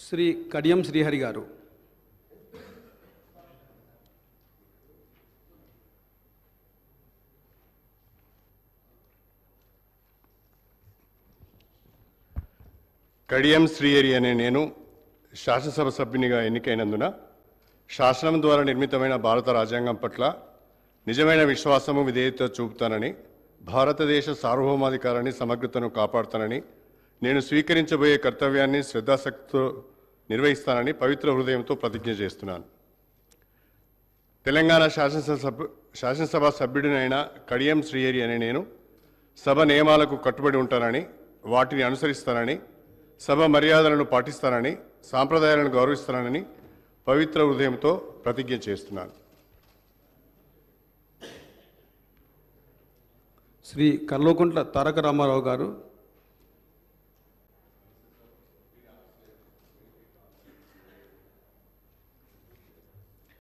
శ్రీ కడియం శ్రీహరి గారు కడియం శ్రీహరి అనే నేను శాసనసభ సభ్యునిగా ఎన్నికైనందున శాసనం ద్వారా నిర్మితమైన భారత రాజ్యాంగం పట్ల నిజమైన విశ్వాసము విధేయత చూపుతానని భారతదేశ సార్వభౌమాధికారాన్ని సమగ్రతను కాపాడుతానని నేను స్వీకరించబోయే కర్తవ్యాన్ని శ్రద్ధాశక్తితో నిర్వహిస్తానని పవిత్ర హృదయంతో ప్రతిజ్ఞ చేస్తున్నాను తెలంగాణ శాసనసభ సభ్యు- శాసనసభ సభ్యుడినైన కడియం శ్రీహరి అనే నేను సభ నియమాలకు కట్టుబడి ఉంటానని వాటిని అనుసరిస్తానని సభ మర్యాదలను పాటిస్తానని సాంప్రదాయాలను గౌరవిస్తానని పవిత్ర హృదయంతో ప్రతిజ్ఞ చేస్తున్నాను శ్రీ కల్వకుంట్ల తారక రామారావు గారు